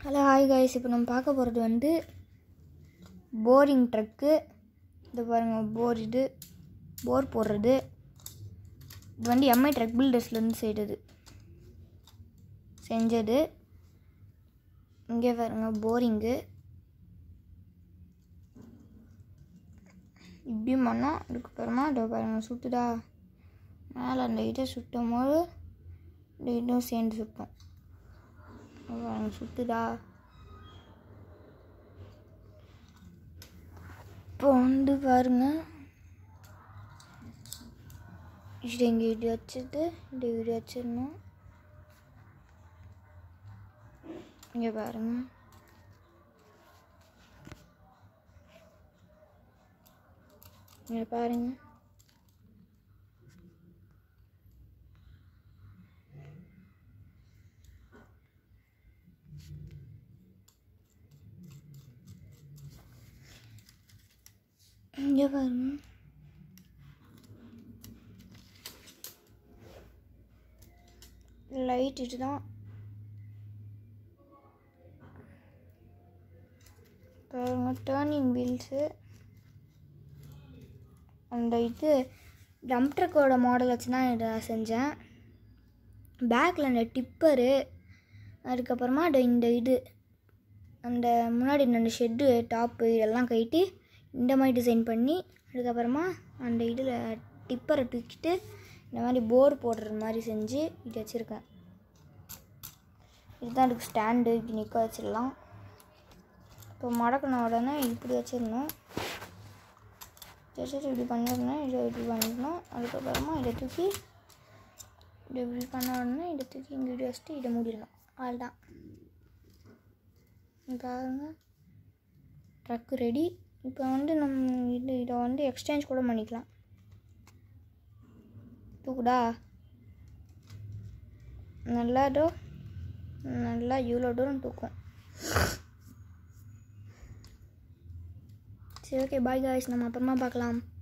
hello hi guys இப்போ நம்ம பார்க்க போகிறது வந்து போரிங் ட்ரக்கு இது பாருங்கள் போர் இது போர் போடுறது இது வந்து எம்ஐ ட்ரக் பில்டர்ஸ்லேருந்து செய்கிறது செஞ்சது இங்கே பாருங்க போரிங்கு இப்படியும் பண்ணோம் அதுக்கப்புறமா இதோ பாருங்க சுட்டுதா மேலே அந்த இதை சுட்டும் போது இந்த இதுவும் சேர்ந்து சுட்டோம் அது பாருங்க சுட்டுதா இப்போ வந்து பாருங்க இது இங்கே இப்படி வச்சுட்டு இப்படி இப்படி வச்சிடணும் இங்கே பாருங்க இங்கே பாருங்க இங்கே பாருங்க லைட் இதுதான் பாருங்க டேர்னிங் வீல்ஸு அந்த இது டம்ப் ட்ரக்கோட மாடல் வச்சு தான் இதை செஞ்சேன் பேக்கில் அந்த டிப்பரு அதுக்கப்புறமா இந்த இந்த இது அந்த முன்னாடி அந்த ஷெட்டு டாப்பு இதெல்லாம் கட்டி இந்த மாதிரி டிசைன் பண்ணி அதுக்கப்புறமா அந்த இதில் டிப்பரை தூக்கிட்டு இந்த மாதிரி போர் போடுற மாதிரி செஞ்சு இது வச்சுருக்கேன் இதுதான் அதுக்கு ஸ்டாண்டு இப்படி நிற்க வச்சிடலாம் இப்போ மடக்கின உடனே இப்படி வச்சிடணும் ஜஸ்ட் இப்படி பண்ணிடணும் இதை இப்படி பண்ணிடணும் அதுக்கப்புறமா இதை தூக்கி இதை இப்படி பண்ண உடனே இதை தூக்கி இங்கே இப்படி வச்சுட்டு இதை மூடிடணும் அவ்வளோதான் பாருங்க ட்ரக்கு ரெடி இப்போ வந்து நம்ம இது இதை வந்து எக்ஸ்சேஞ்ச் கூட பண்ணிக்கலாம் தூக்குடா நல்லா இதோ நல்லா இவ்வளோ தூரம் தூக்கும் சரி ஓகே பாய் காய்ஸ் நம்ம அப்புறமா பார்க்கலாம்